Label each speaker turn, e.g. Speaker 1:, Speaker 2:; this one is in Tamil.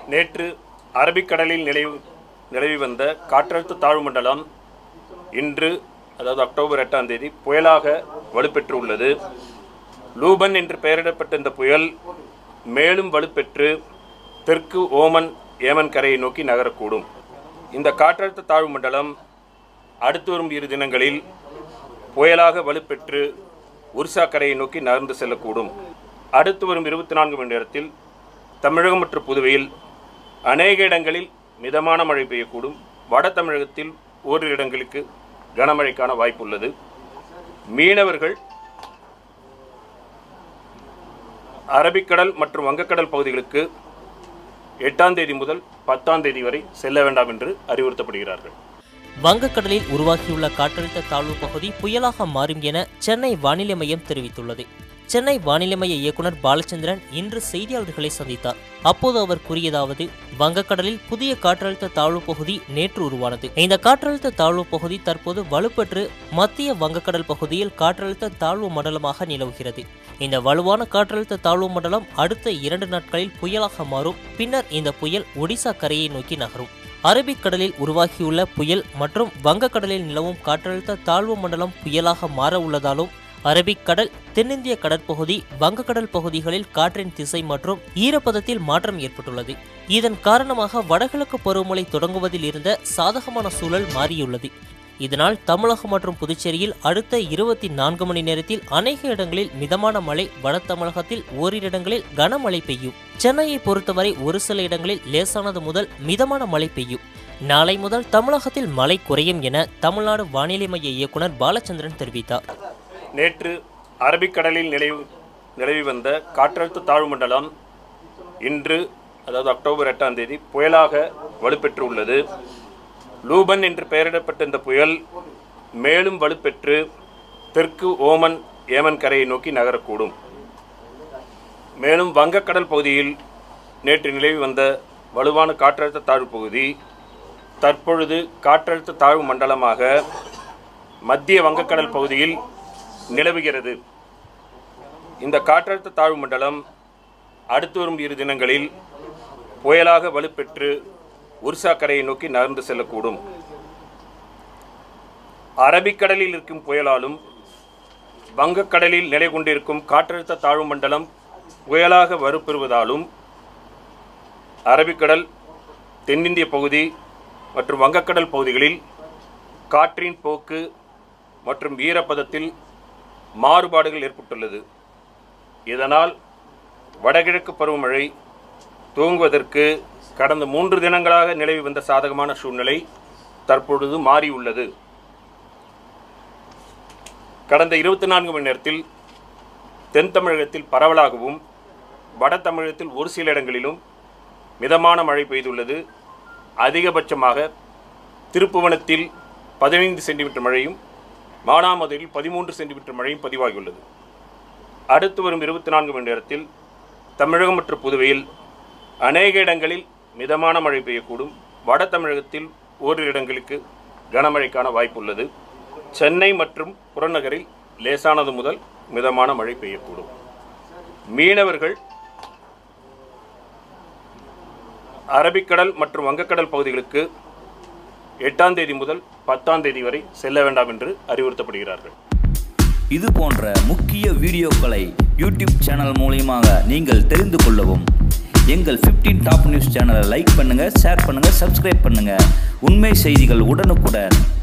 Speaker 1: நேற்று அரபிக்கடலில் நிலவி நிலவி வந்த காற்றழுத்த தாழ்வு மண்டலம் இன்று அதாவது அக்டோபர் எட்டாம் தேதி புயலாக வலுப்பெற்று உள்ளது லூபன் என்று பெயரிடப்பட்ட இந்த புயல் மேலும் வலுப்பெற்று தெற்கு ஓமன் ஏமன் கரையை நோக்கி நகரக்கூடும் இந்த காற்றழுத்த தாழ்வு மண்டலம் அடுத்து வரும் இரு தினங்களில் புயலாக வலுப்பெற்று ஒரிசா கரையை நோக்கி நகர்ந்து செல்லக்கூடும் அடுத்து வரும் இருபத்தி நான்கு மணி நேரத்தில் தமிழகம் மற்றும் புதுவையில் அநேக இடங்களில் மிதமான மழை பெய்யக்கூடும் வட தமிழகத்தில் ஓரிரு இடங்களுக்கு கனமழைக்கான வாய்ப்புள்ளது மீனவர்கள் அரபிக்கடல் மற்றும் வங்கக்கடல் பகுதிகளுக்கு எட்டாம் தேதி முதல் பத்தாம் தேதி வரை செல்ல வேண்டாம் என்று அறிவுறுத்தப்படுகிறார்கள்
Speaker 2: வங்கக்கடலில் உருவாகியுள்ள காற்றழுத்த தாழ்வு பகுதி புயலாக மாறும் என சென்னை வானிலை மையம் தெரிவித்துள்ளது சென்னை வானிலை மைய இயக்குனர் பாலச்சந்திரன் இன்று செய்தியாளர்களை சந்தித்தார் அப்போது அவர் கூறியதாவது வங்கக்கடலில் புதிய காற்றழுத்த தாழ்வு பகுதி நேற்று உருவானது இந்த காற்றழுத்த தாழ்வு பகுதி தற்போது வலுப்பெற்று மத்திய வங்கக்கடல் பகுதியில் காற்றழுத்த தாழ்வு மண்டலமாக நிலவுகிறது இந்த வலுவான காற்றழுத்த தாழ்வு மண்டலம் அடுத்த இரண்டு நாட்களில் புயலாக மாறும் பின்னர் இந்த புயல் ஒடிசா கரையை நோக்கி நகரும் அரபிக்கடலில் உருவாகியுள்ள புயல் மற்றும் வங்கக்கடலில் நிலவும் காற்றழுத்த தாழ்வு மண்டலம் புயலாக மாற உள்ளதாலும் அரபிக்கடல் தென்னிந்திய கடற்பகுதி வங்கக்கடல் பகுதிகளில் காற்றின் திசை மற்றும் ஈரப்பதத்தில் மாற்றம் ஏற்பட்டுள்ளது இதன் காரணமாக வடகிழக்கு பருவமழை தொடங்குவதில் இருந்த சாதகமான சூழல் மாறியுள்ளது இதனால் தமிழகம் மற்றும் புதுச்சேரியில் அடுத்த இருபத்தி நான்கு மணி நேரத்தில் அநேக இடங்களில் மிதமான மழை வட தமிழகத்தில் ஓரிரு இடங்களில் கனமழை பெய்யும் சென்னையை பொறுத்தவரை ஒரு சில இடங்களில் லேசானது முதல் மிதமான மழை பெய்யும் நாளை முதல் தமிழகத்தில் மழை குறையும் என தமிழ்நாடு வானிலை மைய இயக்குனர் பாலச்சந்திரன் தெரிவித்தார்
Speaker 1: நேற்று அரபிக்கடலில் நிலவி நிலவி வந்த காற்றழுத்த தாழ்வு மண்டலம் இன்று அதாவது அக்டோபர் எட்டாம் தேதி புயலாக வலுப்பெற்று உள்ளது லூபன் என்று பெயரிடப்பட்ட இந்த புயல் மேலும் வலுப்பெற்று தெற்கு ஓமன் ஏமன் கரையை நோக்கி நகரக்கூடும் மேலும் வங்கக்கடல் பகுதியில் நேற்று நிலவி வந்த வலுவான காற்றழுத்த தாழ்வு பகுதி தற்பொழுது காற்றழுத்த தாழ்வு மண்டலமாக மத்திய வங்கக்கடல் பகுதியில் நிலவுகிறது இந்த காற்றழுத்த தாழ்வு மண்டலம் அடுத்து வரும் இரு தினங்களில் புயலாக வலுப்பெற்று ஒரிசா கரையை நோக்கி நகர்ந்து செல்லக்கூடும் அரபிக்கடலில் இருக்கும் புயலாலும் வங்கக்கடலில் நிலை கொண்டிருக்கும் காற்றழுத்த தாழ்வு மண்டலம் புயலாக வலுப்பெறுவதாலும் அரபிக்கடல் தென்னிந்திய பகுதி மற்றும் வங்கக்கடல் பகுதிகளில் காற்றின் போக்கு மற்றும் ஈரப்பதத்தில் மாறுபாடுகள் ஏற்பட்டுள்ளது இதனால் வடகிழக்கு பருவமழை துவங்குவதற்கு கடந்த மூன்று தினங்களாக நிலவி வந்த சாதகமான சூழ்நிலை தற்பொழுது மாறியுள்ளது கடந்த இருபத்தி நான்கு மணி நேரத்தில் தென் தமிழகத்தில் பரவலாகவும் வட தமிழகத்தில் ஒரு சில இடங்களிலும் மிதமான மழை பெய்துள்ளது அதிகபட்சமாக திருப்புவனத்தில் பதினைந்து சென்டிமீட்டர் மழையும் மானாமதுரையில் பதிமூன்று சென்டிமீட்டர் மழையும் பதிவாகியுள்ளது அடுத்து வரும் இருபத்தி நான்கு மணி நேரத்தில் தமிழகம் மற்றும் புதுவையில் அநேக இடங்களில் மிதமான மழை பெய்யக்கூடும் வட தமிழகத்தில் ஓரிரு இடங்களுக்கு கனமழைக்கான வாய்ப்புள்ளது சென்னை மற்றும் புறநகரில் லேசானது முதல் மிதமான மழை பெய்யக்கூடும் மீனவர்கள் அரபிக்கடல் மற்றும் வங்கக்கடல் பகுதிகளுக்கு எட்டாம் தேதி முதல் பத்தாம் தேதி வரை செல்ல வேண்டாம் என்று அறிவுறுத்தப்படுகிறார்கள்
Speaker 3: இது போன்ற முக்கிய வீடியோக்களை யூடியூப் சேனல் மூலியமாக நீங்கள் தெரிந்து கொள்ளவும் எங்கள் 15 டாப் நியூஸ் சேனலை லைக் பண்ணுங்கள் ஷேர் பண்ணுங்கள் சப்ஸ்கிரைப் பண்ணுங்கள் உண்மை செய்திகள் உடனுக்குடன்